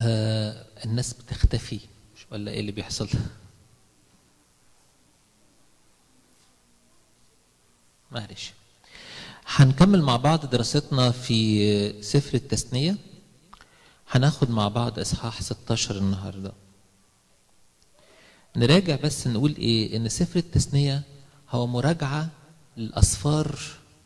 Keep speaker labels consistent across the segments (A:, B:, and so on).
A: آه الناس بتختفي ولا ايه اللي بيحصل معلش هنكمل مع بعض دراستنا في سفر التثنية هناخد مع بعض اصحاح 16 النهارده نراجع بس نقول ايه ان سفر التثنية هو مراجعة للأسفار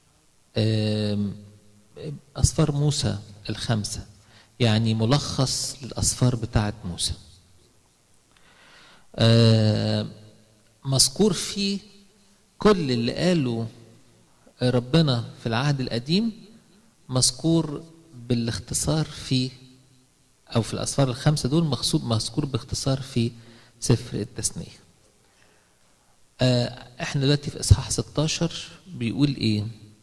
A: أسفار موسى الخمسة يعني ملخص للأسفار بتاعة موسى مذكور فيه كل اللي قاله ربنا في العهد القديم مذكور بالاختصار في أو في الأسفار الخمسة دول مذكور باختصار في سفر التثنية احنا دلوقتي في اصحاح 16 بيقول ايه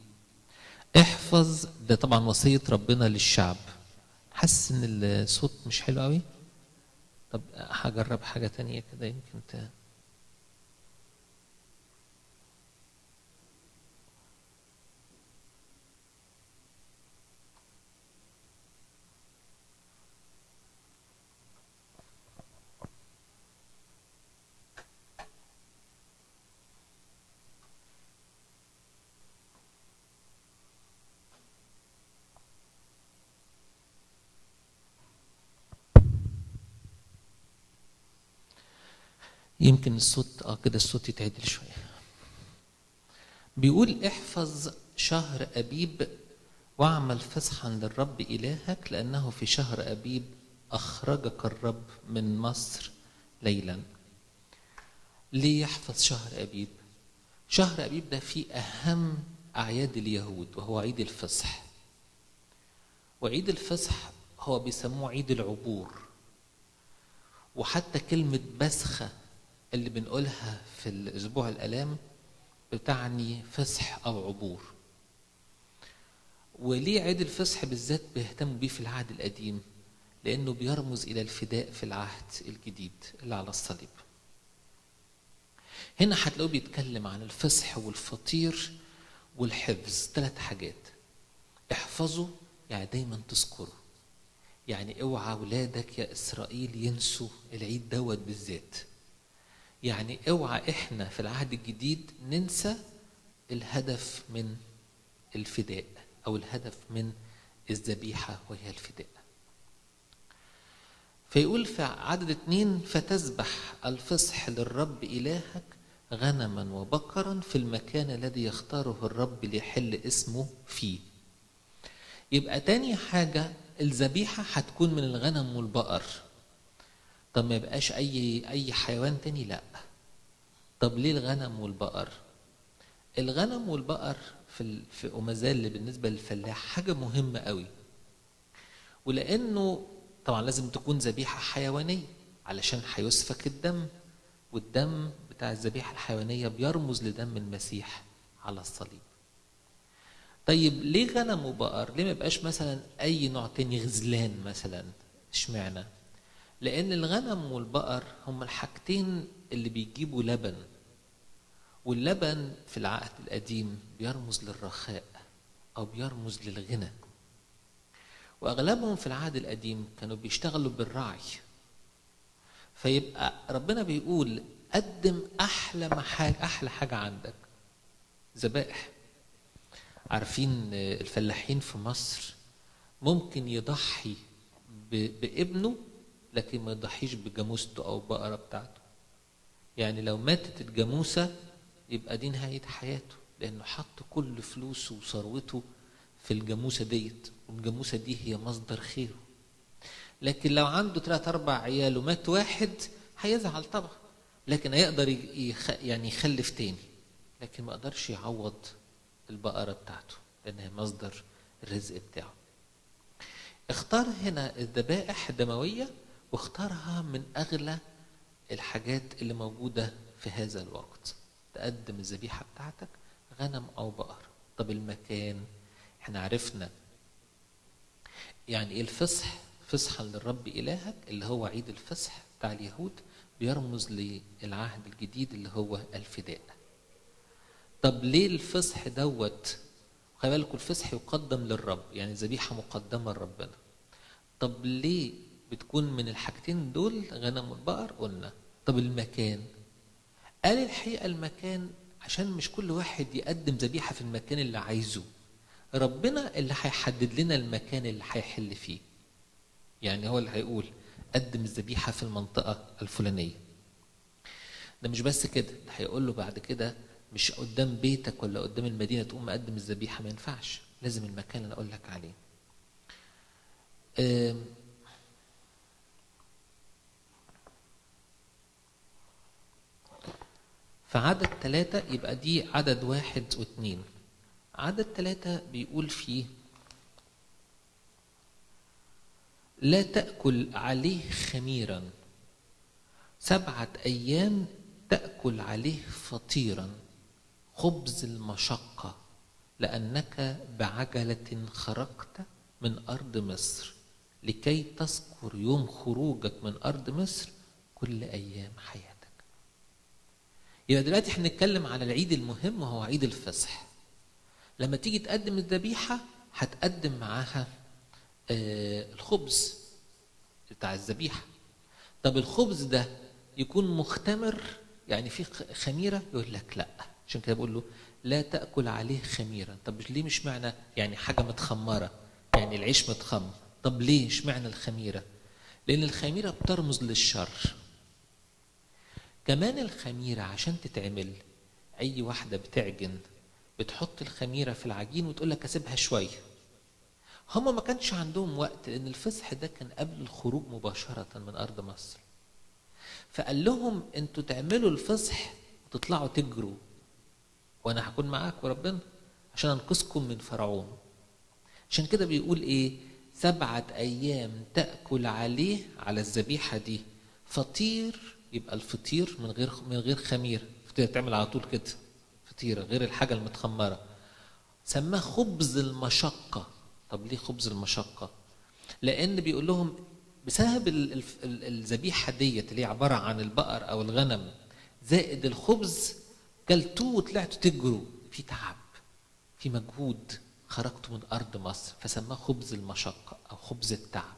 A: احفظ ده طبعا وصية ربنا للشعب حاسس ان الصوت مش حلو قوي طب هجرب حاجة تانية كده يمكن ت... يمكن الصوت اه كده الصوت يتعدل شويه بيقول احفظ شهر ابيب واعمل فصحا للرب الهك لانه في شهر ابيب اخرجك الرب من مصر ليلا ليه يحفظ شهر ابيب شهر ابيب ده فيه اهم اعياد اليهود وهو عيد الفصح وعيد الفصح هو بيسموه عيد العبور وحتى كلمه بسخه اللي بنقولها في الاسبوع الالام بتعني فصح او عبور وليه عيد الفصح بالذات بيهتموا بيه في العهد القديم لانه بيرمز الى الفداء في العهد الجديد اللي على الصليب هنا هتلاقوه بيتكلم عن الفصح والفطير والحفظ ثلاث حاجات احفظوا يعني دايما تذكروا يعني اوعى ولادك يا اسرائيل ينسوا العيد دوت بالذات يعني اوعى احنا في العهد الجديد ننسى الهدف من الفداء او الهدف من الذبيحه وهي الفداء فيقول في عدد اتنين فتذبح الفصح للرب الهك غنما وبقرا في المكان الذي يختاره الرب ليحل اسمه فيه يبقى تاني حاجه الذبيحه هتكون من الغنم والبقر طب ما يبقاش اي اي حيوان تاني لا طب ليه الغنم والبقر الغنم والبقر في في وما زال بالنسبه للفلاح حاجه مهمه قوي ولانه طبعا لازم تكون ذبيحه حيوانيه علشان هيسفك الدم والدم بتاع الذبيحه الحيوانيه بيرمز لدم المسيح على الصليب طيب ليه غنم وبقر ليه ما يبقاش مثلا اي نوع تاني غزلان مثلا اشمعنى لأن الغنم والبقر هم الحاجتين اللي بيجيبوا لبن واللبن في العهد القديم بيرمز للرخاء أو بيرمز للغنى وأغلبهم في العهد القديم كانوا بيشتغلوا بالرعي فيبقى ربنا بيقول قدم أحلى ما حاجة أحلى حاجة عندك ذبائح عارفين الفلاحين في مصر ممكن يضحي بابنه لكن ما يضحيش بجاموسته او البقره بتاعته يعني لو ماتت الجاموسه يبقى دي نهايه حياته لانه حط كل فلوسه وثروته في الجاموسه ديت والجاموسه دي هي مصدر خيره لكن لو عنده ثلاث اربع عيال ومات واحد هيزعل طبعا لكن هيقدر يخ... يعني يخلف تاني لكن ما قدرش يعوض البقره بتاعته لانها مصدر الرزق بتاعه اختار هنا الذبائح الدمويه واختارها من اغلى الحاجات اللي موجوده في هذا الوقت تقدم الذبيحه بتاعتك غنم او بقر طب المكان احنا عرفنا يعني ايه الفصح فصحا للرب الهك اللي هو عيد الفصح بتاع اليهود بيرمز للعهد الجديد اللي هو الفداء طب ليه الفصح دوت خلي بالكم الفصح يقدم للرب يعني ذبيحه مقدمه لربنا طب ليه بتكون من الحاجتين دول غنم والبقر قلنا طب المكان قال الحقيقة المكان عشان مش كل واحد يقدم ذبيحة في المكان اللي عايزه ربنا اللي هيحدد لنا المكان اللي هيحل فيه يعني هو اللي هيقول قدم الذبيحة في المنطقة الفلانية ده مش بس كده ده هيقول له بعد كده مش قدام بيتك ولا قدام المدينة تقوم مقدم الذبيحة ما ينفعش لازم المكان اللي أقول لك عليه آم، فعدد ثلاثة يبقى دي عدد واحد واثنين عدد ثلاثة بيقول فيه لا تأكل عليه خميرا سبعة أيام تأكل عليه فطيرا خبز المشقة لأنك بعجلة خرجت من أرض مصر لكي تذكر يوم خروجك من أرض مصر كل أيام حياتك يبقى دلوقتي احنا بنتكلم على العيد المهم وهو عيد الفصح لما تيجي تقدم الذبيحة هتقدم معاها آه، الخبز بتاع الذبيحة طب الخبز ده يكون مختمر يعني فيه خ- خميرة يقول لك لا عشان كده بقول له لا تأكل عليه خميرا طب ليه مش معنى يعني حاجة متخمرة يعني العيش متخمر طب ليه اشمعنى الخميرة لأن الخميرة بترمز للشر كمان الخميرة عشان تتعمل أي واحدة بتعجن بتحط الخميرة في العجين وتقول لك أسيبها شوية هما ما كانش عندهم وقت لأن الفصح ده كان قبل الخروج مباشرة من أرض مصر فقال لهم أنتوا تعملوا الفصح وتطلعوا تجروا وأنا هكون معاك وربنا عشان أنقذكم من فرعون عشان كده بيقول إيه سبعة أيام تأكل عليه على الذبيحة دي فطير يبقى الفطير من غير من غير خمير فطير تعمل على طول كده فطيرة غير الحاجة المتخمرة سماه خبز المشقة طب ليه خبز المشقة لأن بيقول لهم بسبب ال- الف- ال- الذبيحة ديت اللي هي عبارة عن البقر أو الغنم زائد الخبز كلتوه وطلعتوا تجروا في تعب في مجهود خرجتوا من أرض مصر فسماه خبز المشقة أو خبز التعب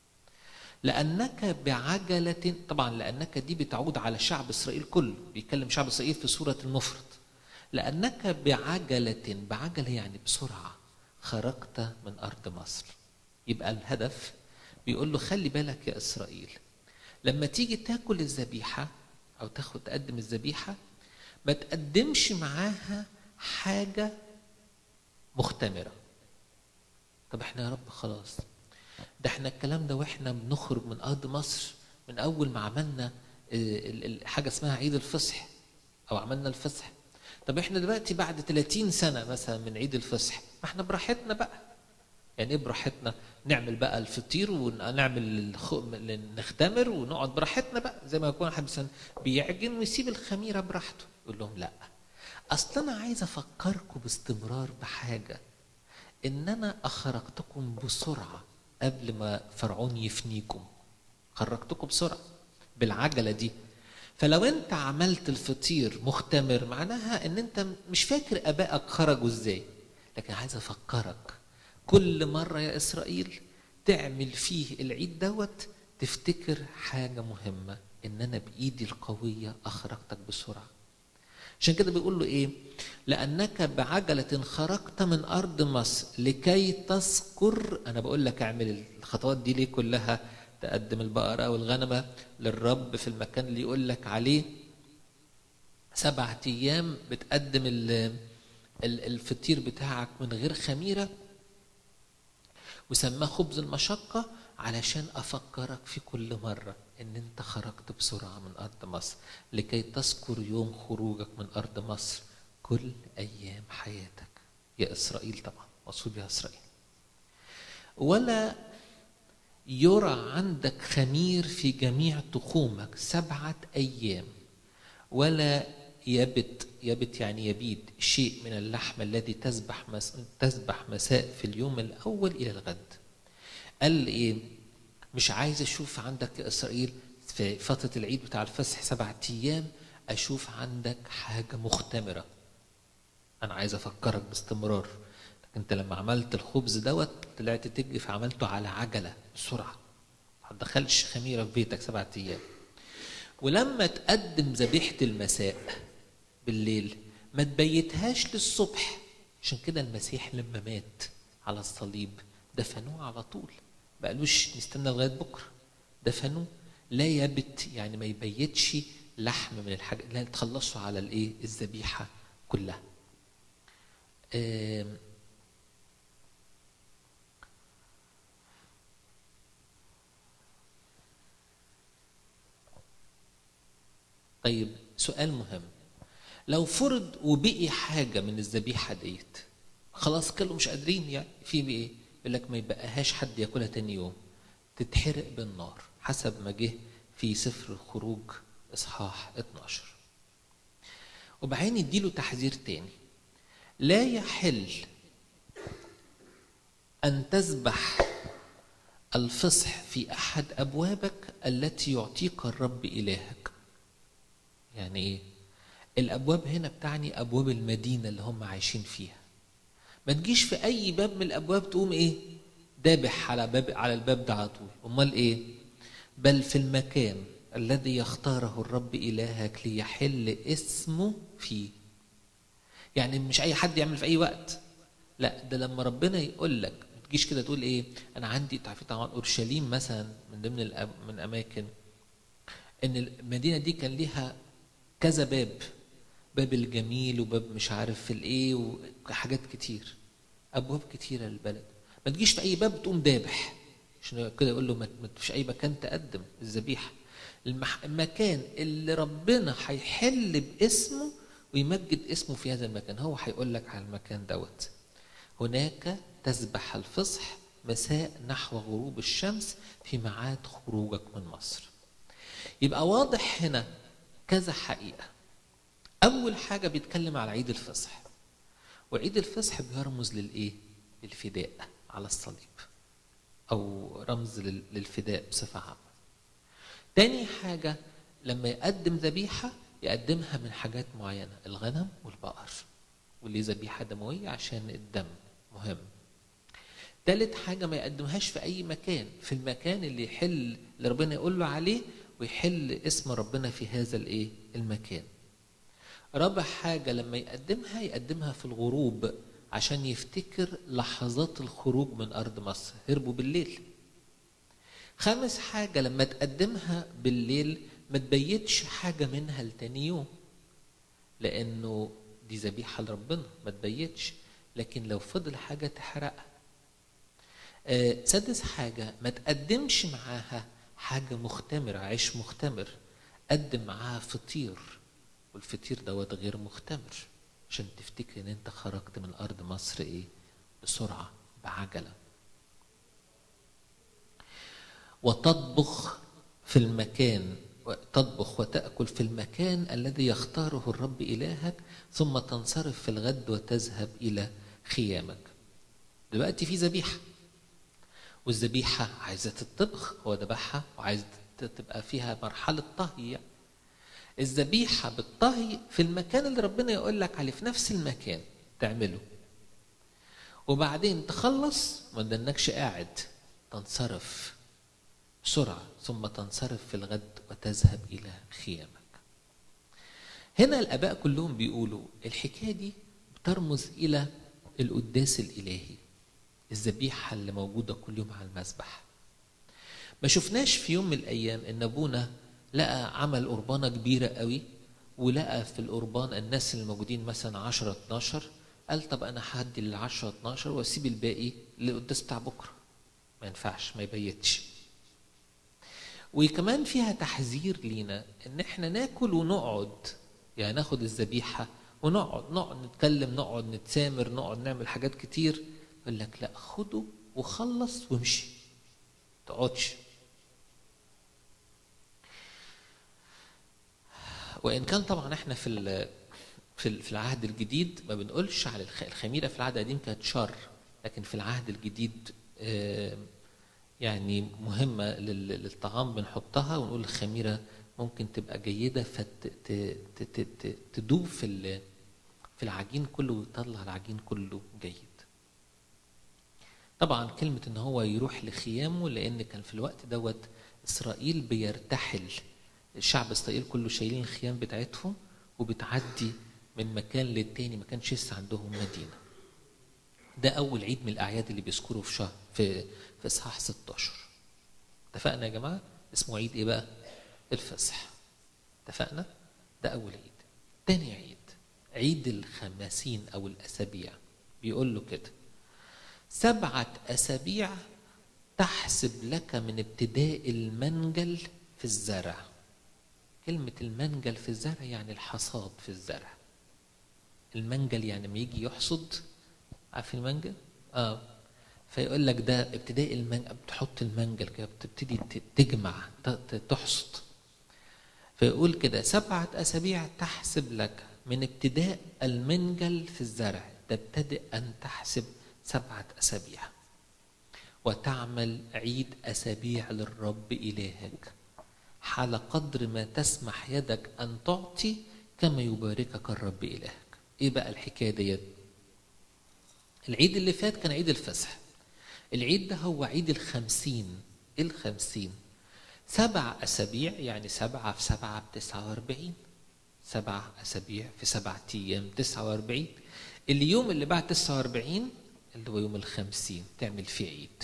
A: لأنك بعجلة طبعا لأنك دي بتعود على شعب إسرائيل كله بيتكلم شعب إسرائيل في سورة المفرد لأنك بعجلة بعجلة يعني بسرعة خرجت من أرض مصر يبقى الهدف بيقول له خلي بالك يا إسرائيل لما تيجي تاكل الذبيحة أو تاخد تقدم الذبيحة ما تقدمش معاها حاجة مختمرة طب احنا يا رب خلاص ده احنا الكلام ده واحنا بنخرج من ارض مصر من اول ما عملنا اه، ال- ال- حاجه اسمها عيد الفصح او عملنا الفصح طب احنا دلوقتي بعد 30 سنه مثلا من عيد الفصح ما احنا براحتنا بقى يعني ايه براحتنا نعمل بقى الفطير ونعمل الخ... نختمر ونقعد براحتنا بقى زي ما يكون واحد مثلا بيعجن ويسيب الخميره براحته يقول لهم لا اصل انا عايز افكركم باستمرار بحاجه ان انا اخرجتكم بسرعه قبل ما فرعون يفنيكم خرجتكم بسرعه بالعجله دي فلو انت عملت الفطير مختمر معناها ان انت مش فاكر ابائك خرجوا ازاي لكن عايز افكرك كل مره يا اسرائيل تعمل فيه العيد دوت تفتكر حاجه مهمه ان انا بايدي القويه اخرجتك بسرعه عشان كده بيقول له ايه لانك بعجله خرجت من ارض مصر لكي تذكر انا بقول لك اعمل الخطوات دي ليه كلها تقدم البقره او الغنمه للرب في المكان اللي يقول لك عليه سبعة ايام بتقدم ال- ال- الفطير بتاعك من غير خميره وسماه خبز المشقة علشان أفكرك في كل مرة إن أنت خرجت بسرعة من أرض مصر لكي تذكر يوم خروجك من أرض مصر كل أيام حياتك يا إسرائيل طبعا مقصود يا إسرائيل ولا يرى عندك خمير في جميع تخومك سبعة أيام ولا يبت يبت يعني يبيد شيء من اللحم الذي تذبح مس... تذبح مساء في اليوم الأول إلى الغد قال إيه مش عايز أشوف عندك يا إسرائيل في فترة العيد بتاع الفصح سبعة أيام أشوف عندك حاجة مختمرة أنا عايز أفكرك باستمرار أنت لما عملت الخبز دوت طلعت تجري فعملته على عجلة بسرعة ما تدخلش خميره في بيتك سبعة ايام ولما تقدم ذبيحه المساء بالليل ما تبيتهاش للصبح عشان كده المسيح لما مات على الصليب دفنوه على طول ما قالوش نستنى لغايه بكره دفنوه لا يبت يعني ما يبيتش لحم من الحاجه لا تخلصوا على الايه الذبيحه كلها آم، طيب سؤال مهم لو فرض وبقي حاجه من الذبيحه ديت خلاص كلهم مش قادرين يعني في ايه يقول لك ما يبقاهاش حد ياكلها تاني يوم تتحرق بالنار حسب ما جه في سفر الخروج اصحاح 12 وبعدين يديله تحذير تاني لا يحل ان تذبح الفصح في احد ابوابك التي يعطيك الرب الهك يعني ايه الابواب هنا بتعني ابواب المدينه اللي هم عايشين فيها ما تجيش في اي باب من الابواب تقوم ايه دابح على باب على الباب ده على طول امال ايه بل في المكان الذي يختاره الرب الهك ليحل اسمه فيه يعني مش اي حد يعمل في اي وقت لا ده لما ربنا يقول لك ما تجيش كده تقول ايه انا عندي تعرفين طبعا اورشليم مثلا من ضمن الأم- من اماكن ان المدينه دي كان ليها كذا باب باب الجميل وباب مش عارف في الايه وحاجات كتير ابواب كتيره للبلد ما تجيش في اي باب تقوم دابح عشان كده يقول له ما ما فيش اي مكان تقدم الذبيحه المح... المكان اللي ربنا هيحل باسمه ويمجد اسمه في هذا المكان هو هيقول لك على المكان دوت هناك تذبح الفصح مساء نحو غروب الشمس في ميعاد خروجك من مصر يبقى واضح هنا كذا حقيقة أول حاجة بيتكلم على عيد الفصح وعيد الفصح بيرمز للإيه؟ للفداء على الصليب أو رمز لل- للفداء بصفة عامة تاني حاجة لما يقدم ذبيحة يقدمها من حاجات معينة الغنم والبقر واللي ذبيحة دموية عشان الدم مهم تالت حاجة ما يقدمهاش في أي مكان في المكان اللي يحل اللي ربنا يقول له عليه ويحل اسم ربنا في هذا الإيه المكان رابع حاجة لما يقدمها يقدمها في الغروب عشان يفتكر لحظات الخروج من أرض مصر هربوا بالليل خامس حاجة لما تقدمها بالليل ما تبيتش حاجة منها لتاني يوم لأنه دي ذبيحة لربنا ما تبيتش لكن لو فضل حاجة تحرقها آه، سادس حاجة ما تقدمش معاها حاجة مختمرة عيش مختمر قدم معاها فطير والفطير دوت غير مختمر عشان تفتكر ان انت خرجت من ارض مصر ايه بسرعة بعجلة وتطبخ في المكان تطبخ وتأكل في المكان الذي يختاره الرب إلهك ثم تنصرف في الغد وتذهب إلى خيامك دلوقتي في ذبيحة والذبيحة عايزة تطبخ هو ذبحها وعايز تبقى فيها مرحلة طهي يعني. الذبيحة بالطهي في المكان اللي ربنا يقول لك عليه في نفس المكان تعمله وبعدين تخلص ما تدنكش قاعد تنصرف بسرعة ثم تنصرف في الغد وتذهب إلى خيامك هنا الآباء كلهم بيقولوا الحكاية دي بترمز إلى القداس الإلهي الذبيحة اللي موجودة كل يوم على المذبح ما شفناش في يوم من الأيام إن أبونا لقى عمل قربانة كبيرة قوي ولقى في القربان الناس اللي موجودين مثلا 10 12 قال طب أنا هدي لل 10 12 وأسيب الباقي للقداس بتاع بكرة ما ينفعش ما يبيتش وكمان فيها تحذير لينا ان احنا ناكل ونقعد يعني ناخد الذبيحه ونقعد نقعد نتكلم نقعد نتسامر نقعد نعمل حاجات كتير يقول لك لا خده وخلص وامشي تقعدش وان كان طبعا احنا في ال- في ال- في العهد الجديد ما بنقولش على الخ- الخميره في العهد القديم كانت شر لكن في العهد الجديد آه، يعني مهمة لل- للطعام بنحطها ونقول الخميرة ممكن تبقى جيدة فتدوب في ال- في العجين كله ويطلع العجين كله جيد طبعا كلمة ان هو يروح لخيامه لان كان في الوقت دوت اسرائيل بيرتحل الشعب اسرائيل كله شايلين الخيام بتاعتهم وبتعدي من مكان للتاني ما كانش لسه عندهم مدينه ده اول عيد من الاعياد اللي بيذكروا في شهر في في اصحاح 16 اتفقنا يا جماعه اسمه عيد ايه بقى الفصح اتفقنا ده اول عيد تاني عيد عيد الخماسين او الاسابيع بيقول له كده سبعه اسابيع تحسب لك من ابتداء المنجل في الزرع كلمة المنجل في الزرع يعني الحصاد في الزرع المنجل يعني لما يجي يحصد عارفين المنجل؟ اه فيقول لك ده ابتداء المنجل بتحط المنجل كده بتبتدي تجمع تحصد فيقول كده سبعة أسابيع تحسب لك من ابتداء المنجل في الزرع تبتدئ أن تحسب سبعة أسابيع وتعمل عيد أسابيع للرب إلهك على قدر ما تسمح يدك أن تعطي كما يباركك الرب إلهك إيه بقى الحكاية ديت العيد اللي فات كان عيد الفصح العيد ده هو عيد الخمسين إيه الخمسين سبع أسابيع يعني سبعة في سبعة بتسعة وأربعين سبع أسابيع في سبعة أيام تسعة وأربعين اليوم اللي بعد تسعة وأربعين اللي هو يوم الخمسين تعمل فيه عيد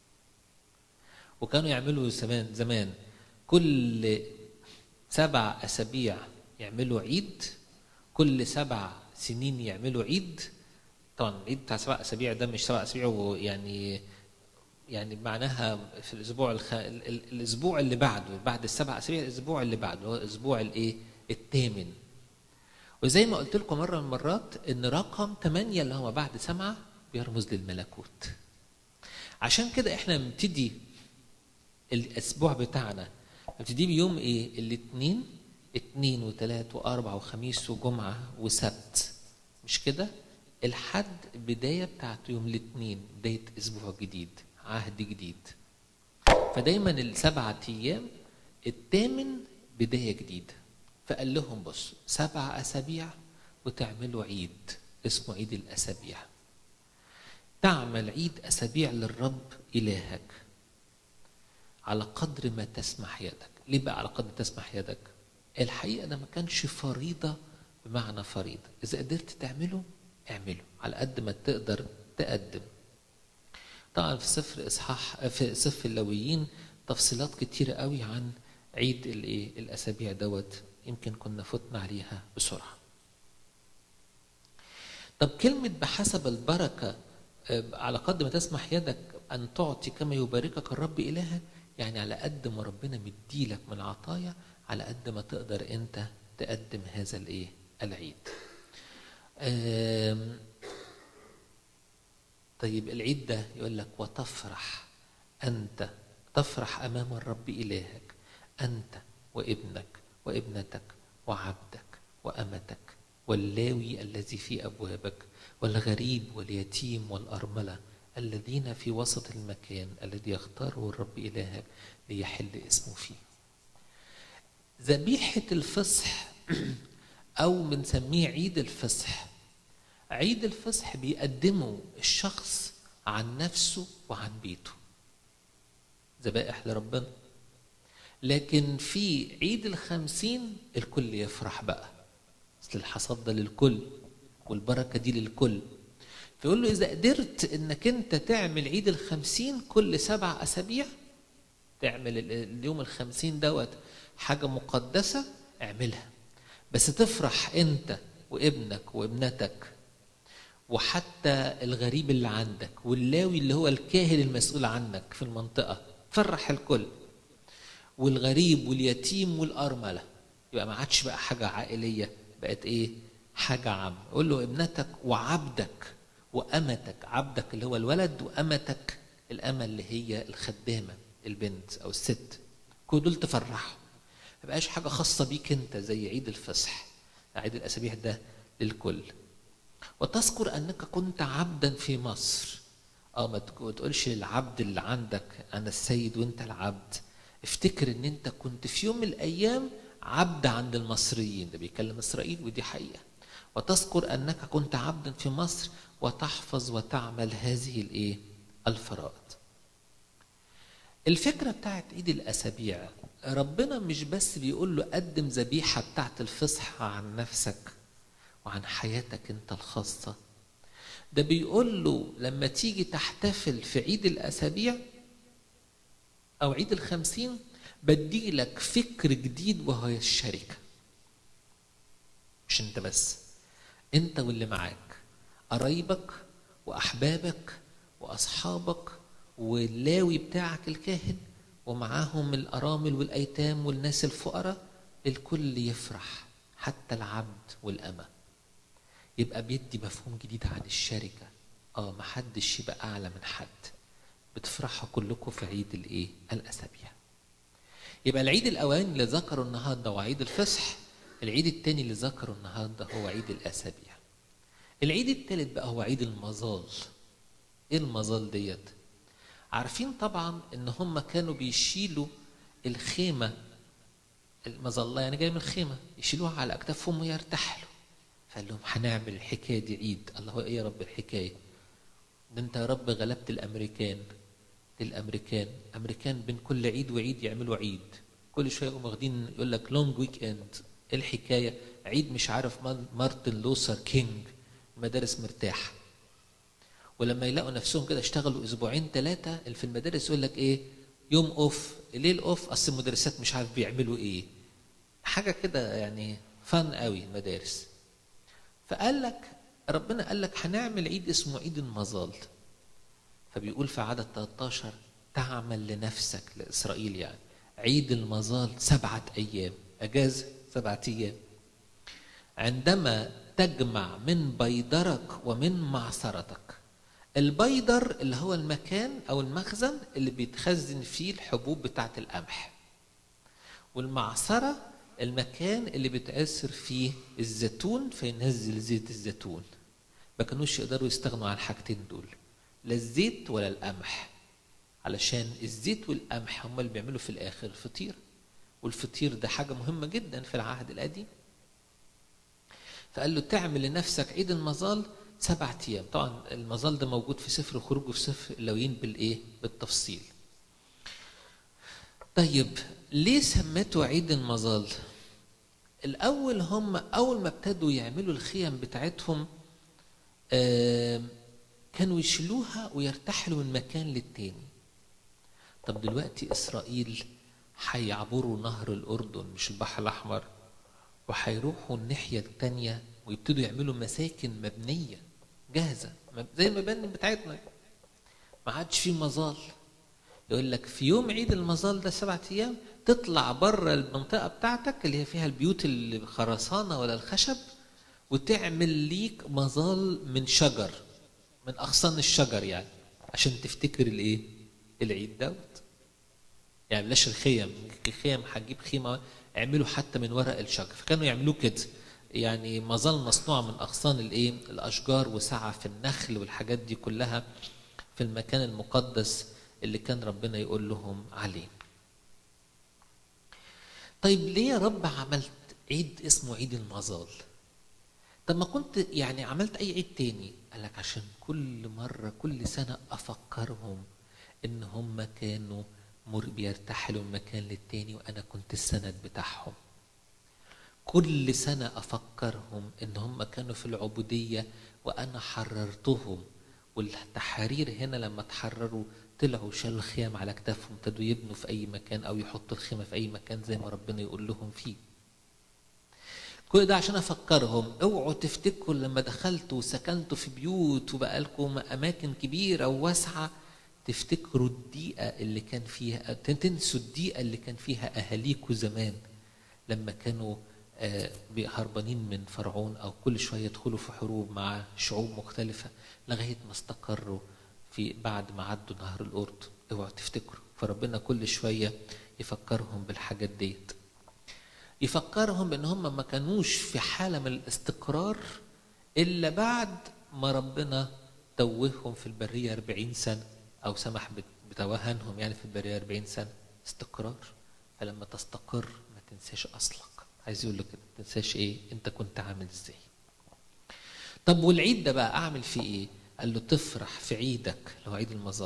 A: وكانوا يعملوا زمان زمان كل سبع أسابيع يعملوا عيد كل سبع سنين يعملوا عيد طبعا العيد بتاع سبع أسابيع ده مش سبع أسابيع يعني يعني معناها في الأسبوع الخ... الأسبوع اللي بعده بعد السبع أسابيع الأسبوع اللي بعده هو الأسبوع الإيه؟ الثامن وزي ما قلت لكم مرة من المرات إن رقم ثمانية اللي هو بعد سبعة بيرمز للملكوت عشان كده احنا بنبتدي الاسبوع بتاعنا نبتدي بيوم ايه الاثنين اثنين وثلاث واربع وخميس وجمعه وسبت مش كده الحد بدايه بتاعته يوم الاثنين بدايه اسبوع جديد عهد جديد فدايما السبعة ايام الثامن بدايه جديده فقال لهم بص سبع اسابيع وتعملوا عيد اسمه عيد الاسابيع تعمل عيد اسابيع للرب الهك على قدر ما تسمح يدك ليه بقى على قدر ما تسمح يدك الحقيقه ده ما كانش فريضه بمعنى فريضه اذا قدرت تعمله اعمله على قد ما تقدر تقدم طبعا في سفر اصحاح في سفر اللويين تفصيلات كتيره قوي عن عيد الايه الاسابيع دوت يمكن كنا فتنا عليها بسرعه طب كلمه بحسب البركه على قد ما تسمح يدك ان تعطي كما يباركك الرب الهك يعني على قد ما ربنا مديلك من عطايا على قد ما تقدر انت تقدم هذا الايه العيد طيب العيد ده يقول لك وتفرح انت تفرح امام الرب الهك انت وابنك وابنتك وعبدك وامتك واللاوي الذي في ابوابك والغريب واليتيم والارمله الذين في وسط المكان الذي يختاره الرب إلهك ليحل اسمه فيه ذبيحة الفصح أو بنسميه عيد الفصح عيد الفصح بيقدمه الشخص عن نفسه وعن بيته ذبائح لربنا لكن في عيد الخمسين الكل يفرح بقى اصل الحصاد ده للكل والبركة دي للكل فيقول له إذا قدرت إنك أنت تعمل عيد الخمسين كل سبع أسابيع تعمل اليوم الخمسين دوت حاجة مقدسة اعملها بس تفرح أنت وابنك وابنتك وحتى الغريب اللي عندك واللاوي اللي هو الكاهن المسؤول عنك في المنطقة فرح الكل والغريب واليتيم والأرملة يبقى ما عادش بقى حاجة عائلية بقت إيه حاجة عامة قول له ابنتك وعبدك وأمتك عبدك اللي هو الولد وأمتك الأمة اللي هي الخدامة البنت أو الست كل دول تفرحهم ما بقاش حاجة خاصة بيك أنت زي عيد الفصح عيد الأسابيع ده للكل وتذكر أنك كنت عبدا في مصر اه ما تقولش للعبد اللي عندك أنا السيد وأنت العبد افتكر ان انت كنت في يوم من الايام عبد عند المصريين ده بيكلم اسرائيل ودي حقيقه وتذكر انك كنت عبدا في مصر وتحفظ وتعمل هذه الايه الفرائض الفكرة بتاعت عيد الأسابيع ربنا مش بس بيقول له قدم ذبيحة بتاعت الفصح عن نفسك وعن حياتك انت الخاصة ده بيقول له لما تيجي تحتفل في عيد الأسابيع أو عيد الخمسين بدي لك فكر جديد وهو الشركة مش انت بس انت واللي معاك قرايبك واحبابك واصحابك واللاوي بتاعك الكاهن ومعاهم الارامل والايتام والناس الفقراء الكل يفرح حتى العبد والامه يبقى بيدي مفهوم جديد عن الشركه اه محدش يبقى اعلى من حد بتفرحوا كلكم في عيد الايه الاسابيع يبقى العيد الاولاني اللي ذكره النهارده هو عيد الفصح العيد الثاني اللي ذكره النهارده هو عيد الاسابيع العيد الثالث بقى هو عيد المظال ايه المظال ديت عارفين طبعا ان هم كانوا بيشيلوا الخيمه المظله يعني جايه من الخيمه يشيلوها على اكتافهم ويرتحلوا فقال لهم هنعمل الحكايه دي عيد الله ايه يا رب الحكايه ده انت يا رب غلبت الامريكان الامريكان امريكان بين كل عيد وعيد يعملوا عيد كل شويه يقوموا واخدين يقول لك لونج ويك اند ايه الحكايه عيد مش عارف مارتن لوثر كينج المدارس مرتاحه ولما يلاقوا نفسهم كده اشتغلوا اسبوعين ثلاثه اللي في المدارس يقول لك ايه يوم اوف ليه الاوف اصل المدرسات مش عارف بيعملوا ايه حاجه كده يعني فن قوي المدارس فقال لك ربنا قال لك هنعمل عيد اسمه عيد المظال فبيقول في عدد 13 تعمل لنفسك لاسرائيل يعني عيد المظال سبعه ايام اجازه سبعه ايام عندما تجمع من بيدرك ومن معصرتك البيدر اللي هو المكان او المخزن اللي بيتخزن فيه الحبوب بتاعه القمح والمعصره المكان اللي بيتعصر فيه الزيتون فينزل زيت الزيتون ما كانوش يقدروا يستغنوا عن الحاجتين دول لا الزيت ولا القمح علشان الزيت والقمح هم اللي بيعملوا في الاخر الفطير والفطير ده حاجه مهمه جدا في العهد القديم فقال له تعمل لنفسك عيد المظال سبعة أيام طبعا المظال ده موجود في سفر الخروج وفي سفر اللويين بالإيه بالتفصيل طيب ليه سميته عيد المظال الأول هم أول ما ابتدوا يعملوا الخيم بتاعتهم آه كانوا يشيلوها ويرتحلوا من مكان للتاني طب دلوقتي إسرائيل هيعبروا نهر الأردن مش البحر الأحمر وهيروحوا الناحية التانية ويبتدوا يعملوا مساكن مبنية جاهزة زي المباني بتاعتنا ما عادش في مظال يقول لك في يوم عيد المظال ده سبعة أيام تطلع بره المنطقة بتاعتك اللي هي فيها البيوت الخرسانة ولا الخشب وتعمل ليك مظال من شجر من أغصان الشجر يعني عشان تفتكر الإيه؟ العيد دوت يعني بلاش الخيم الخيم هتجيب خيمة اعملوا حتى من ورق الشجر فكانوا يعملوه كده يعني مظل مصنوع من اغصان الايه الاشجار وسعه في النخل والحاجات دي كلها في المكان المقدس اللي كان ربنا يقول لهم عليه طيب ليه يا رب عملت عيد اسمه عيد المظال طب ما كنت يعني عملت اي عيد تاني قال لك عشان كل مره كل سنه افكرهم ان هم كانوا مر بيرتحلوا من مكان للتاني وانا كنت السند بتاعهم كل سنة أفكرهم إن هم كانوا في العبودية وأنا حررتهم والتحرير هنا لما تحرروا طلعوا شالوا الخيام على كتافهم ابتدوا يبنوا في أي مكان أو يحطوا الخيمة في أي مكان زي ما ربنا يقول لهم فيه كل ده عشان أفكرهم اوعوا تفتكروا لما دخلتوا وسكنتوا في بيوت وبقى لكم أماكن كبيرة وواسعة تفتكروا الضيقة اللي كان فيها تنسوا الضيقة اللي كان فيها أهاليكوا زمان لما كانوا هربانين من فرعون او كل شويه يدخلوا في حروب مع شعوب مختلفه لغايه ما استقروا في بعد ما عدوا نهر الاردن اوعوا تفتكروا فربنا كل شويه يفكرهم بالحاجات ديت يفكرهم بان هم ما كانوش في حاله من الاستقرار الا بعد ما ربنا توههم في البريه 40 سنه او سمح بتوهنهم يعني في البريه 40 سنه استقرار فلما تستقر ما تنساش اصلك عايز يقول له كده ما تنساش ايه انت كنت عامل ازاي طب والعيد ده بقى اعمل فيه ايه قال له تفرح في عيدك اللي هو عيد المظال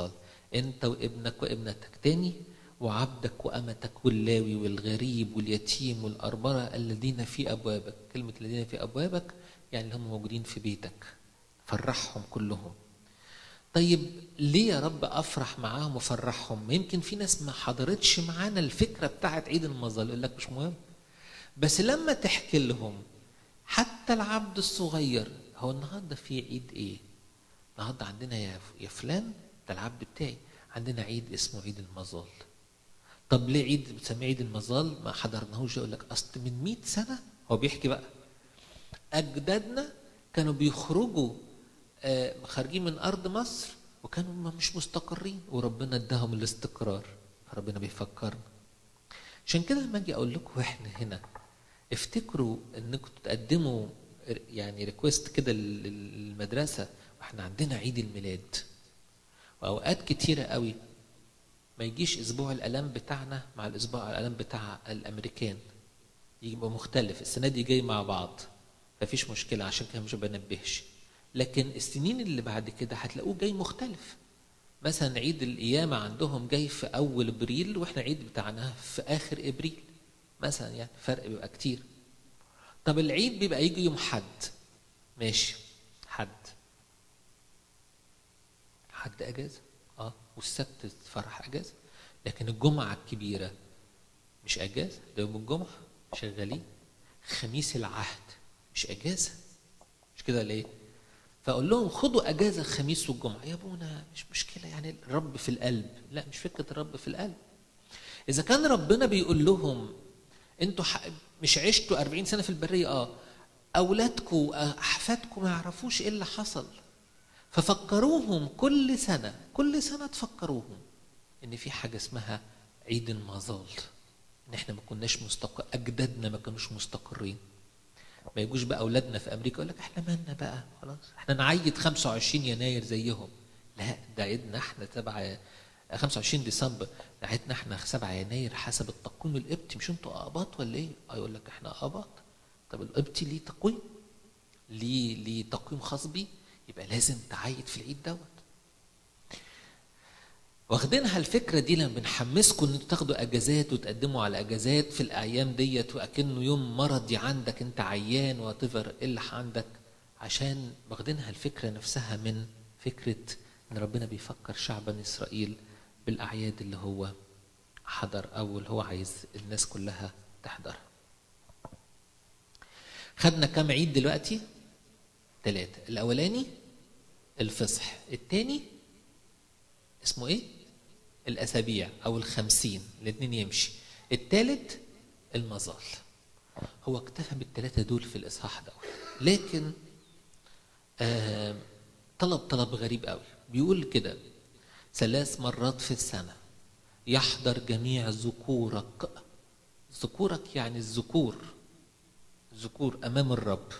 A: انت وابنك وابنتك تاني وعبدك وامتك واللاوي والغريب واليتيم والارمله الذين في ابوابك كلمه الذين في ابوابك يعني اللي هم موجودين في بيتك فرحهم كلهم طيب ليه يا رب افرح معاهم وافرحهم يمكن في ناس ما حضرتش معانا الفكره بتاعت عيد المظل يقول لك مش مهم بس لما تحكي لهم حتى العبد الصغير هو النهارده في عيد ايه النهارده عندنا يا يا فلان ده العبد بتاعي عندنا عيد اسمه عيد المظال طب ليه عيد بتسميه عيد المظال ما حضرناهوش يقول لك اصل من 100 سنه هو بيحكي بقى اجدادنا كانوا بيخرجوا آه، خارجين من ارض مصر وكانوا ما مش مستقرين وربنا اداهم الاستقرار فربنا بيفكرنا عشان كده لما اجي اقول لكم احنا هنا افتكروا انكم تقدموا يعني ريكويست كده لل- للمدرسه واحنا عندنا عيد الميلاد واوقات كتيره قوي ما يجيش اسبوع الالام بتاعنا مع الاسبوع الالام بتاع الامريكان يبقى مختلف السنه دي جاي مع بعض مفيش مشكله عشان كده مش بنبهش لكن السنين اللي بعد كده هتلاقوه جاي مختلف مثلا عيد القيامة عندهم جاي في أول إبريل وإحنا عيد بتاعنا في آخر إبريل مثلا يعني فرق بيبقى كتير طب العيد بيبقى يجي يوم حد ماشي حد حد أجازة اه والسبت فرح أجازة لكن الجمعة الكبيرة مش أجازة ده يوم الجمعة شغالين خميس العهد مش أجازة مش كده ليه؟ فاقول لهم خدوا اجازه الخميس والجمعه يا ابونا مش مشكله يعني الرب في القلب لا مش فكره الرب في القلب اذا كان ربنا بيقول لهم انتوا ح- مش عشتوا 40 سنه في البريه اه اولادكم احفادكم ما يعرفوش ايه اللي حصل ففكروهم كل سنه كل سنه تفكروهم ان في حاجه اسمها عيد المظال ان احنا ما كناش مستقر اجدادنا ما كانوش مستقرين ما يجوش بقى اولادنا في امريكا يقول لك احنا مالنا بقى خلاص احنا نعيد 25 يناير زيهم لا ده عيدنا احنا 7 25 ديسمبر ده عيدنا احنا 7 يناير حسب التقويم القبطي مش انتوا اقباط ولا ايه؟ اه يقول لك احنا اقباط طب القبطي ليه تقويم ليه ليه تقويم خاص بيه يبقى لازم تعيد في العيد دوت واخدينها الفكره دي لما بنحمسكم ان انتوا تاخدوا اجازات وتقدموا على اجازات في الايام ديت واكنه يوم مرضي عندك انت عيان واتيفر ايه اللي عندك عشان واخدينها الفكره نفسها من فكره ان ربنا بيفكر شعب بني اسرائيل بالاعياد اللي هو حضر او اللي هو عايز الناس كلها تحضرها. خدنا كام عيد دلوقتي؟ ثلاثة، الأولاني الفصح، الثاني اسمه ايه؟ الأسابيع أو الخمسين الاثنين يمشي الثالث المظال هو اكتفى بالثلاثة دول في الإصحاح ده لكن آه طلب طلب غريب قوي بيقول كده ثلاث مرات في السنة يحضر جميع ذكورك ذكورك يعني الذكور ذكور أمام الرب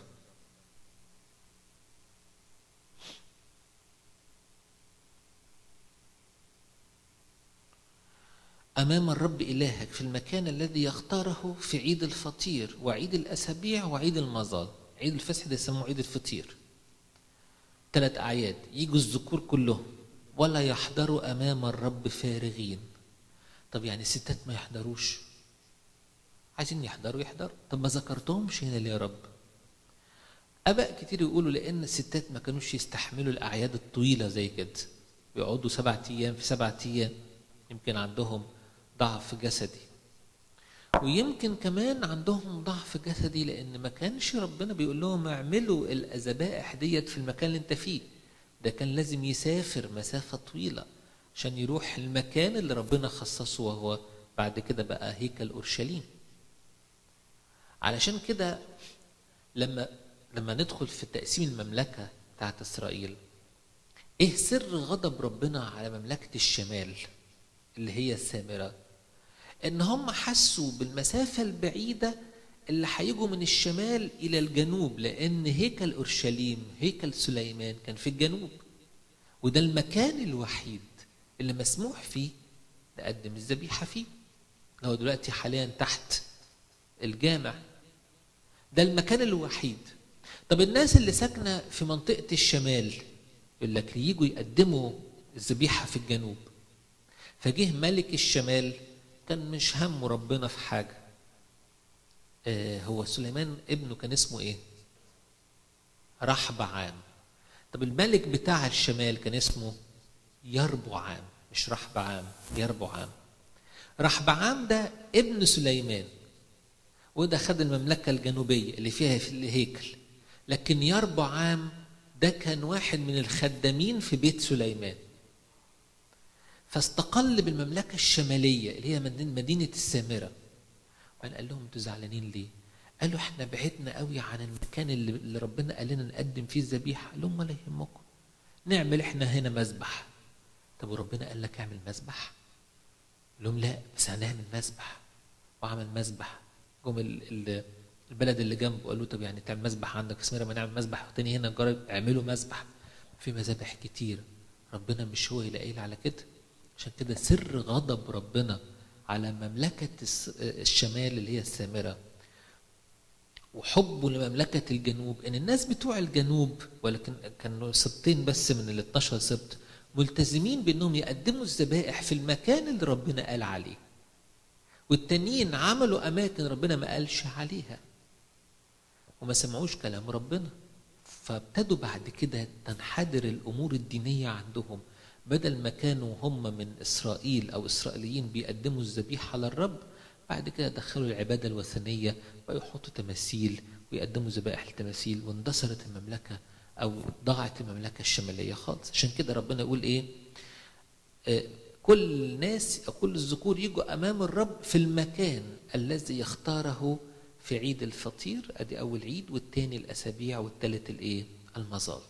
A: أمام الرب إلهك في المكان الذي يختاره في عيد الفطير وعيد الأسابيع وعيد المظال عيد الفصح ده يسموه عيد الفطير ثلاث أعياد يجوا الذكور كلهم ولا يحضروا أمام الرب فارغين طب يعني الستات ما يحضروش عايزين يحضروا يحضروا طب ما ذكرتهمش هنا ليه يا رب اباء كتير يقولوا لان الستات ما كانوش يستحملوا الاعياد الطويله زي كده بيقعدوا سبعة ايام في سبعة ايام يمكن عندهم ضعف جسدي ويمكن كمان عندهم ضعف جسدي لان ما كانش ربنا بيقول لهم اعملوا الذبائح ديت في المكان اللي انت فيه ده كان لازم يسافر مسافه طويله عشان يروح المكان اللي ربنا خصصه وهو بعد كده بقى هيكل اورشليم علشان كده لما لما ندخل في تقسيم المملكه بتاعت اسرائيل ايه سر غضب ربنا على مملكه الشمال اللي هي السامره ان هم حسوا بالمسافه البعيده اللي هيجوا من الشمال الى الجنوب لان هيكل اورشليم هيكل سليمان كان في الجنوب وده المكان الوحيد اللي مسموح فيه نقدم الذبيحه فيه هو دلوقتي حاليا تحت الجامع ده المكان الوحيد طب الناس اللي ساكنه في منطقه الشمال يقول لك يجوا يقدموا الذبيحه في الجنوب فجه ملك الشمال كان مش همه ربنا في حاجة آه هو سليمان ابنه كان اسمه ايه رحبعام طب الملك بتاع الشمال كان اسمه يربعام مش رحبعام يربعام رحبعام ده ابن سليمان وده خد المملكة الجنوبية اللي فيها في الهيكل لكن يربعام ده كان واحد من الخدامين في بيت سليمان فاستقل بالمملكة الشمالية اللي هي مدينة السامرة وقال قال لهم انتوا زعلانين ليه؟ قالوا احنا بعدنا قوي عن المكان اللي, اللي ربنا قال لنا نقدم فيه الذبيحة قال لهم ولا يهمكم نعمل احنا هنا مذبح طب وربنا قال لك اعمل مذبح؟ قال لهم لا بس هنعمل مذبح وعمل مذبح جم البلد اللي جنبه قالوا طب يعني تعمل مذبح عندك في سميرة ما نعمل مذبح تاني هنا جرب اعملوا مذبح في مذابح كتير ربنا مش هو اللي قايل على كده عشان كده سر غضب ربنا على مملكة الشمال اللي هي السامرة وحبه لمملكة الجنوب إن الناس بتوع الجنوب ولكن كانوا سبطين بس من ال 12 سبط ملتزمين بأنهم يقدموا الذبائح في المكان اللي ربنا قال عليه والتانيين عملوا أماكن ربنا ما قالش عليها وما سمعوش كلام ربنا فابتدوا بعد كده تنحدر الأمور الدينية عندهم بدل ما كانوا هم من إسرائيل أو إسرائيليين بيقدموا الذبيحة للرب بعد كده دخلوا العبادة الوثنية بقوا يحطوا تماثيل ويقدموا ذبائح لتماثيل واندثرت المملكة أو ضاعت المملكة الشمالية خالص عشان كده ربنا يقول إيه آه كل الناس كل الذكور يجوا أمام الرب في المكان الذي يختاره في عيد الفطير ادي اول عيد والتاني الاسابيع والتالت الايه المظال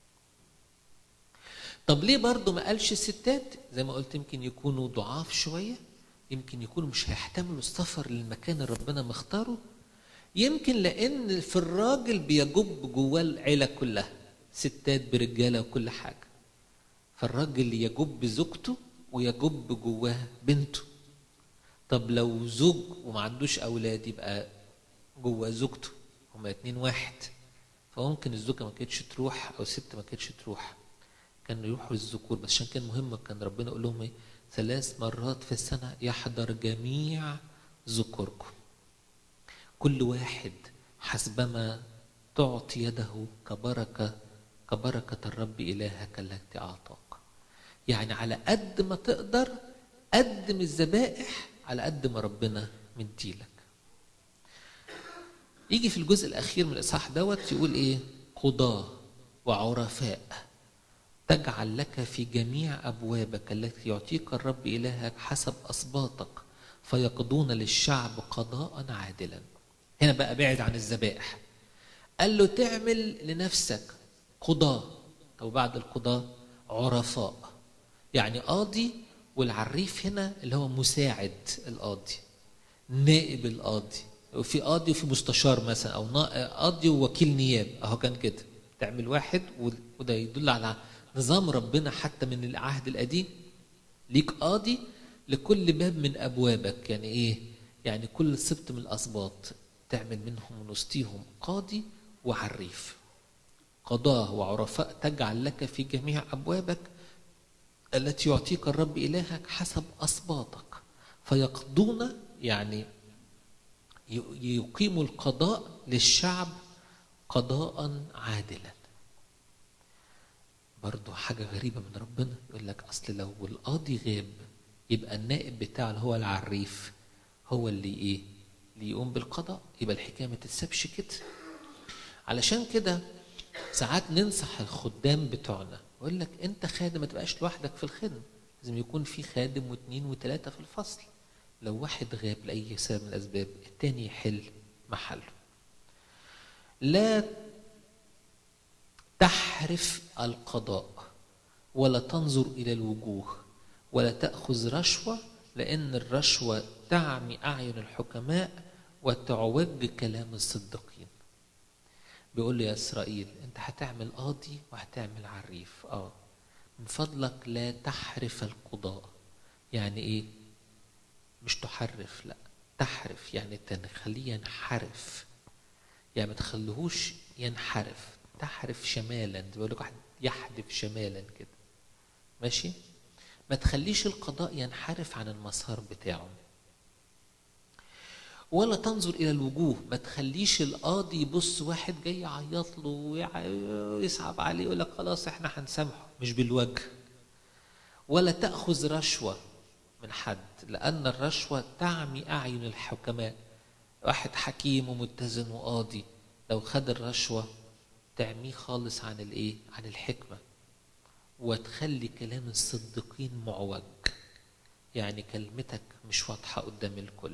A: طب ليه برضه ما قالش الستات زي ما قلت يمكن يكونوا ضعاف شويه يمكن يكونوا مش هيحتملوا السفر للمكان اللي ربنا مختاره يمكن لان في الراجل بيجب جواه العيله كلها ستات برجاله وكل حاجه فالراجل يجب زوجته ويجب جواه بنته طب لو زوج وما عندوش اولاد يبقى جوه زوجته هما اتنين واحد فممكن الزوجه ما كانتش تروح او الست ما كانتش تروح كانوا يروحوا الذكور بس عشان كان مهم كان ربنا يقول لهم ايه ثلاث مرات في السنه يحضر جميع ذكوركم كل واحد حسبما تعطي يده كبركه كبركه الرب الهك التي اعطاك يعني على قد ما تقدر قدم الذبائح على قد ما ربنا مديلك يجي في الجزء الأخير من الإصحاح دوت يقول إيه؟ قضاة وعرفاء تجعل لك في جميع أبوابك التي يعطيك الرب إلهك حسب أسباطك فيقضون للشعب قضاء عادلا هنا بقى بعد عن الذبائح قال له تعمل لنفسك قضاة أو بعد القضاة عرفاء يعني قاضي والعريف هنا اللي هو مساعد القاضي نائب القاضي وفي قاضي وفي مستشار مثلا او قاضي ووكيل نياب اهو كان كده تعمل واحد وده يدل على نظام ربنا حتى من العهد القديم ليك قاضي لكل باب من ابوابك يعني ايه يعني كل سبت من الاسباط تعمل منهم من وسطيهم قاضي وعريف قضاه وعرفاء تجعل لك في جميع ابوابك التي يعطيك الرب الهك حسب اسباطك فيقضون يعني يقيم القضاء للشعب قضاء عادلا برضو حاجة غريبة من ربنا يقول لك أصل لو القاضي غاب يبقى النائب بتاعه اللي هو العريف هو اللي إيه اللي يقوم بالقضاء يبقى الحكاية ما تتسابش كده علشان كده ساعات ننصح الخدام بتوعنا يقول لك أنت خادم ما تبقاش لوحدك في الخدمة لازم يكون في خادم واثنين وثلاثة في الفصل لو واحد غاب لأي سبب من الأسباب التاني يحل محله لا تحرف القضاء ولا تنظر إلى الوجوه ولا تأخذ رشوة لأن الرشوة تعمي أعين الحكماء وتعوج كلام الصديقين بيقول له يا إسرائيل أنت هتعمل قاضي وهتعمل عريف آه من فضلك لا تحرف القضاء يعني إيه مش تحرف لا تحرف يعني تخليه ينحرف يعني ما تخليهوش ينحرف تحرف شمالا بيقول لك واحد يحدف شمالا كده ماشي ما تخليش القضاء ينحرف عن المسار بتاعه ولا تنظر الى الوجوه ما تخليش القاضي يبص واحد جاي يعيط له ويصعب عليه يقول لك خلاص احنا هنسامحه مش بالوجه ولا تاخذ رشوه من حد لان الرشوه تعمي اعين الحكماء واحد حكيم ومتزن وقاضي لو خد الرشوه تعميه خالص عن الايه عن الحكمه وتخلي كلام الصديقين معوج يعني كلمتك مش واضحه قدام الكل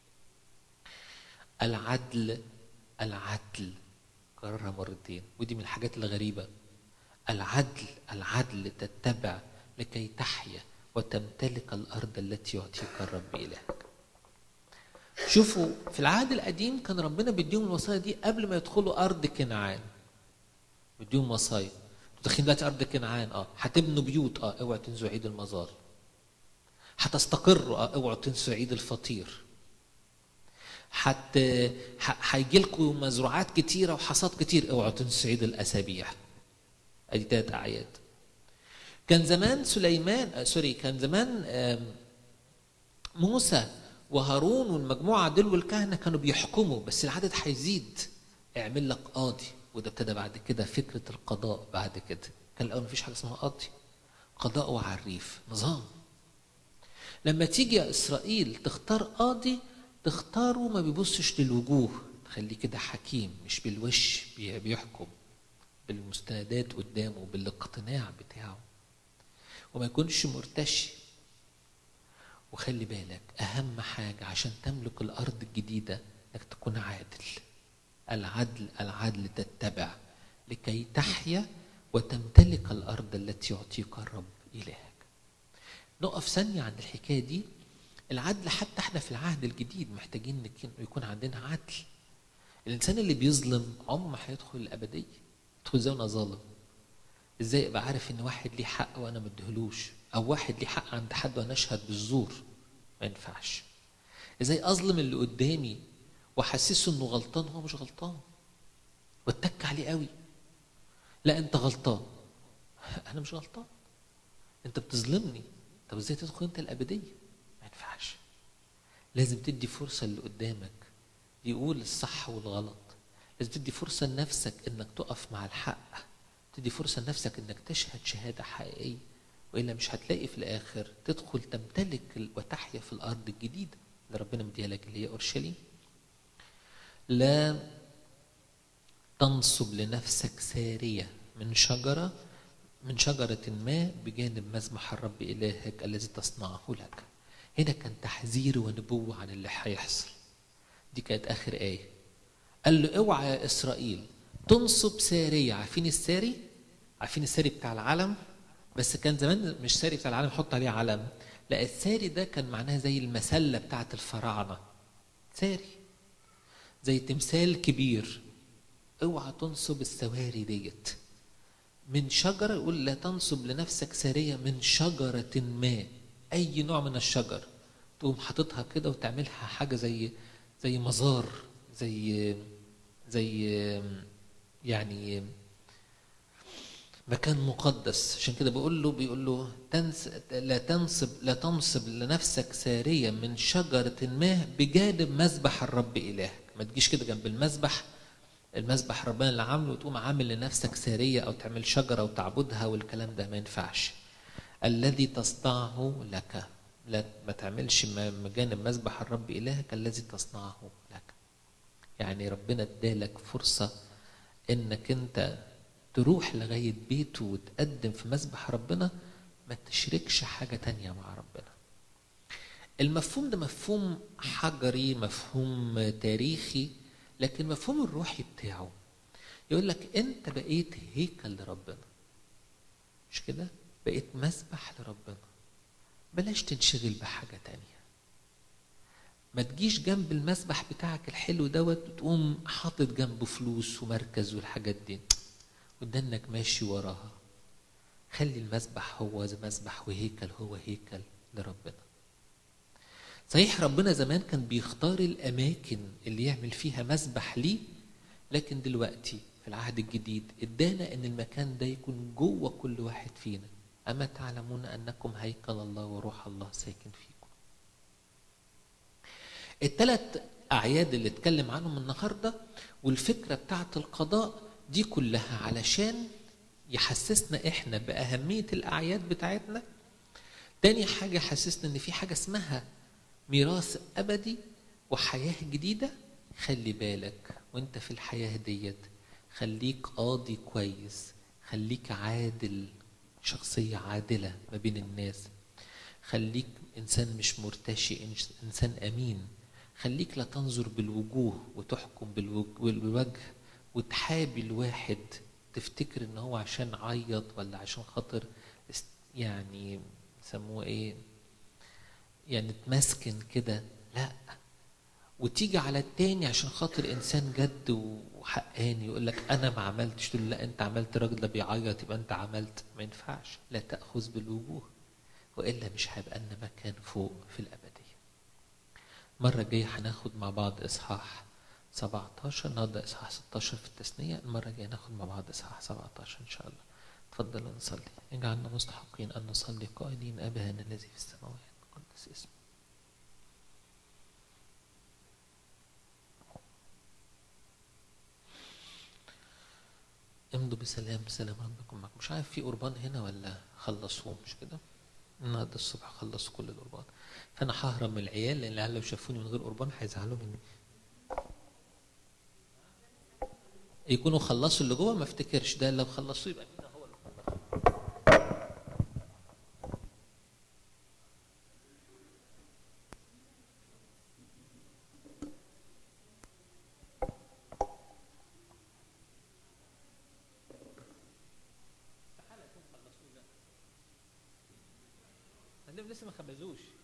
A: العدل العدل كررها مرتين ودي من الحاجات الغريبة العدل العدل تتبع لكي تحيا وتمتلك الأرض التي يعطيك الرب إلهك شوفوا في العهد القديم كان ربنا بيديهم الوصايا دي قبل ما يدخلوا أرض كنعان بيديهم وصايا داخلين دلوقتي أرض كنعان اه هتبنوا بيوت اه اوعوا تنسوا عيد المزار هتستقروا اه اوعوا تنسوا عيد الفطير حت هيجي لكم مزروعات كتيرة وحصاد كتير اوعوا تنسوا عيد الأسابيع ادي تلات أعياد كان زمان سليمان آه سوري كان زمان موسى وهارون والمجموعة دول والكهنة كانوا بيحكموا بس العدد هيزيد اعمل لك قاضي وده ابتدى بعد كده فكرة القضاء بعد كده كان الأول مفيش حاجة اسمها قاضي قضاء وعريف نظام لما تيجي يا إسرائيل تختار قاضي تختاره ما بيبصش للوجوه تخليه كده حكيم مش بالوش بيحكم بالمستندات قدامه بالاقتناع بتاعه وما يكونش مرتشي وخلي بالك أهم حاجة عشان تملك الأرض الجديدة إنك تكون عادل العدل العدل تتبع لكي تحيا وتمتلك الأرض التي يعطيك الرب إلهك نقف ثانية عند الحكاية دي العدل حتى احنا في العهد الجديد محتاجين يكون عندنا عدل الانسان اللي بيظلم عمره ما هيدخل الابديه يدخل زي وانا ظالم ازاي ابقى عارف ان واحد ليه حق وانا ما اديهولوش او واحد ليه حق عند حد وانا اشهد بالزور ما ينفعش ازاي اظلم اللي قدامي واحسسه انه غلطان هو مش غلطان واتك عليه قوي لا انت غلطان انا مش غلطان انت بتظلمني طب ازاي تدخل انت الابديه ما ينفعش لازم تدي فرصة اللي قدامك يقول الصح والغلط لازم تدي فرصة لنفسك انك تقف مع الحق تدي فرصة لنفسك انك تشهد شهادة حقيقية وإلا مش هتلاقي في الآخر تدخل تمتلك وتحيا في الأرض الجديدة اللي ربنا مديها لك اللي هي أورشليم لا تنصب لنفسك سارية من شجرة من شجرة ما بجانب مذبح الرب إلهك الذي تصنعه لك هنا كان تحذير ونبوة عن اللي هيحصل دي كانت آخر آية قال له اوعى يا إسرائيل تنصب سارية عارفين الساري عارفين الساري بتاع العلم بس كان زمان مش ساري بتاع العلم حط عليه علم لا الساري ده كان معناها زي المسلة بتاعت الفراعنة ساري زي تمثال كبير اوعى تنصب السواري ديت من شجرة يقول لا تنصب لنفسك سارية من شجرة ما أي نوع من الشجر تقوم حاططها كده وتعملها حاجة زي زي مزار زي زي يعني مكان مقدس عشان كده بيقول له بيقول له تنس لا تنصب لا تنصب لنفسك ساريه من شجره ما بجانب مذبح الرب الهك ما تجيش كده جنب المذبح المذبح ربنا اللي عامله وتقوم عامل لنفسك ساريه او تعمل شجره وتعبدها والكلام ده ما ينفعش الذي تصنعه لك لا ما تعملش مجانب مذبح الرب الهك الذي تصنعه لك يعني ربنا ادالك فرصه انك انت تروح لغاية بيته وتقدم في مذبح ربنا ما تشركش حاجة تانية مع ربنا المفهوم ده مفهوم حجري مفهوم تاريخي لكن مفهوم الروحي بتاعه يقول لك انت بقيت هيكل لربنا مش كده بقيت مسبح لربنا بلاش تنشغل بحاجة تانية ما تجيش جنب المسبح بتاعك الحلو دوت وتقوم حاطط جنبه فلوس ومركز والحاجات دي ودنك ماشي وراها خلي المسبح هو مسبح وهيكل هو هيكل لربنا صحيح ربنا زمان كان بيختار الأماكن اللي يعمل فيها مسبح ليه لكن دلوقتي في العهد الجديد ادانا ان المكان ده يكون جوه كل واحد فينا أما تعلمون أنكم هيكل الله وروح الله ساكن فيكم الثلاث أعياد اللي اتكلم عنهم النهاردة والفكرة بتاعت القضاء دي كلها علشان يحسسنا إحنا بأهمية الأعياد بتاعتنا تاني حاجة حسسنا إن في حاجة اسمها ميراث أبدي وحياة جديدة خلي بالك وانت في الحياة ديت خليك قاضي كويس خليك عادل شخصية عادلة ما بين الناس خليك إنسان مش مرتشي إنسان أمين خليك لا تنظر بالوجوه وتحكم بالوجه وتحابي الواحد تفتكر ان هو عشان عيط ولا عشان خاطر يعني يسموه ايه يعني تمسكن كده لا وتيجي على التاني عشان خاطر انسان جد وحقاني يقول لك انا ما عملتش تقول لا انت عملت راجل ده بيعيط يبقى انت عملت ما ينفعش لا تاخذ بالوجوه والا مش هيبقى لنا مكان فوق في الابديه المره الجايه هناخد مع بعض اصحاح 17 النهارده اصحاح 16 في التثنيه المره الجايه ناخد مع بعض اصحاح 17 ان شاء الله تفضلوا نصلي اجعلنا مستحقين ان نصلي قائلين ابانا الذي في السماوات قدس اسمك امضوا بسلام سلام ربكم معكم مش عارف في قربان هنا ولا خلصوه مش كده النهارده الصبح خلصوا كل القربان فانا ههرب من العيال لان العيال لو شافوني من غير قربان هيزعلوا مني يكونوا خلصوا اللي جوه ما افتكرش ده لو خلصوه يبقى مين هو اللي خلص لسه ما خبزوش